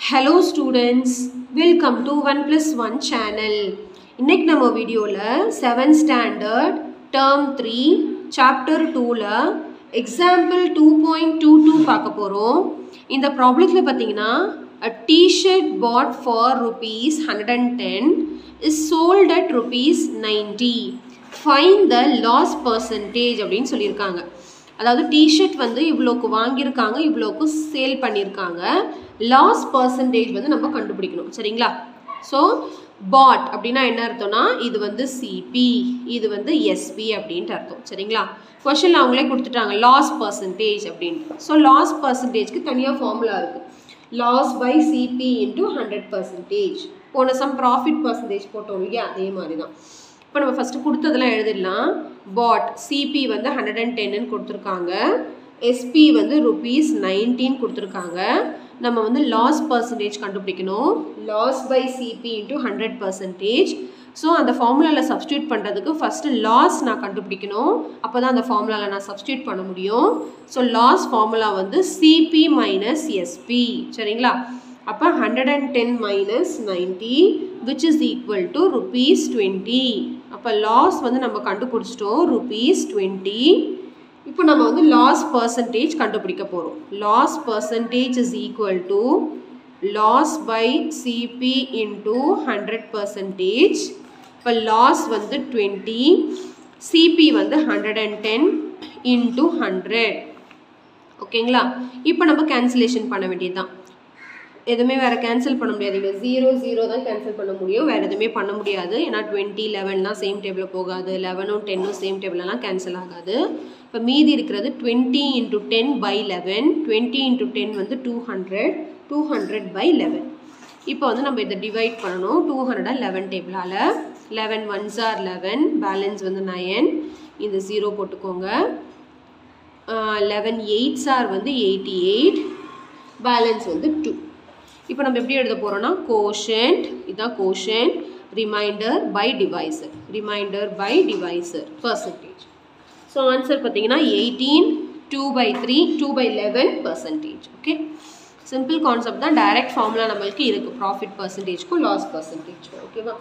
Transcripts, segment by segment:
Hello students welcome to one plus one channel இன்னைக்கு நம்ம வீடியோவில் seventh standard term three chapter டூவில் example two point two two பார்க்க போகிறோம் இந்த ப்ராப்ளத்தில் பார்த்தீங்கன்னா a t-shirt bought for rupees 110 is sold at rupees 90 find the loss percentage அப்படின்னு சொல்லியிருக்காங்க அதாவது டிஷர்ட் வந்து இவ்வளோக்கு வாங்கியிருக்காங்க இவ்வளோக்கு சேல் பண்ணியிருக்காங்க லாஸ் பர்சன்டேஜ் வந்து நம்ம கண்டுபிடிக்கணும் சரிங்களா ஸோ பாட் அப்படின்னா என்ன அர்த்தம்னா இது வந்து சிபி இது வந்து எஸ்பி அப்படின்ட்டு அர்த்தம் சரிங்களா கொஷனில் அவங்களே கொடுத்துட்டாங்க லாஸ் பர்சன்டேஜ் அப்படின்ட்டு ஸோ லாஸ் பர்சன்டேஜ்க்கு தனியாக ஃபார்முலா இருக்குது loss by CP into hundred percentage போன சம் ப்ராஃபிட் பர்சன்டேஜ் போட்டோம் இல்லையா அதே மாதிரி தான் இப்போ நம்ம ஃபஸ்ட்டு கொடுத்ததெல்லாம் எழுதிடலாம் பாட் சிபி வந்து ஹண்ட்ரட் அண்ட் டென்னு கொடுத்துருக்காங்க எஸ்பி வந்து ருபீஸ் நைன்டீன் கொடுத்துருக்காங்க நம்ம வந்து லாஸ் பர்சன்டேஜ் கண்டுபிடிக்கணும் loss by CP into hundred percentage so அந்த ஃபார்முலாவில் சப்ஸ்டியூட் பண்ணுறதுக்கு ஃபஸ்ட்டு லாஸ் நான் கண்டுபிடிக்கணும் அப்போ தான் அந்த ஃபார்முலாவில் நான் சப்ஸ்டியூட் பண்ண முடியும் ஸோ லாஸ் ஃபார்முலா வந்து சிபி மைனஸ் எஸ்பி சரிங்களா அப்போ hundred and ten minus ninety which is equal to rupees twenty அப்போ லாஸ் வந்து நம்ம கண்டுபிடிச்சிட்டோம் ருபீஸ் டுவெண்ட்டி இப்போ நம்ம வந்து லாஸ் பர்சன்டேஜ் கண்டுபிடிக்க போகிறோம் loss percentage is equal to loss by CP into hundred percentage இப்போ லாஸ் வந்து டுவெண்ட்டி சிபி வந்து hundred and ten into hundred ஓகேங்களா இப்போ நம்ம கேன்சலேஷன் பண்ண வேண்டியது தான் எதுவுமே வேறு கேன்சல் பண்ண முடியாது இங்கே ஜீரோ ஜீரோ தான் கேன்சல் பண்ண முடியும் வேறு எதுவுமே பண்ண முடியாது ஏன்னா டுவெண்ட்டி லெவன்லாம் சேம் டேபிளில் போகாது லெவனும் டென்னும் சேம் டேபிளெலாம் கேன்சல் ஆகாது இப்போ மீதி இருக்கிறது twenty into ten by eleven twenty into ten வந்து two hundred two hundred by eleven இப்போ வந்து நம்ம இதை டிவைட் பண்ணணும் டூ ஹண்ட்ரட் லெவன் டேபிளால் eleven ones are eleven balance வந்து நயன் இந்த ஜீரோ போட்டுக்கோங்க லெவன் எயிட்ஸ் ஆர் வந்து எயிட்டி எயிட் பேலன்ஸ் வந்து டூ இப்போ நம்ம எப்படி எழுத போகிறோம்னா கோஷன்ட் இதுதான் quotient remainder by divisor remainder by divisor percentage so answer பார்த்தீங்கன்னா eighteen two by three two by eleven percentage okay simple concept தான் டைரக்ட் ஃபார்முலா நம்மளுக்கு இருக்குது ப்ராஃபிட் பர்சன்டேஜ்க்கும் லாஸ் பர்சன்டேஜ்க்கும் ஓகேவா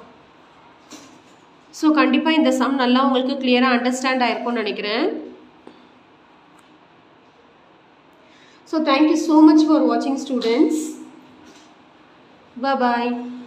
ஸோ கண்டிப்பாக இந்த சம் நல்லா உங்களுக்கு கிளியராக அண்டர்ஸ்டாண்ட் ஆயிருக்கும்னு நினைக்கிறேன் so thank you so much for வாட்சிங் ஸ்டூடெண்ட்ஸ் Bye bye.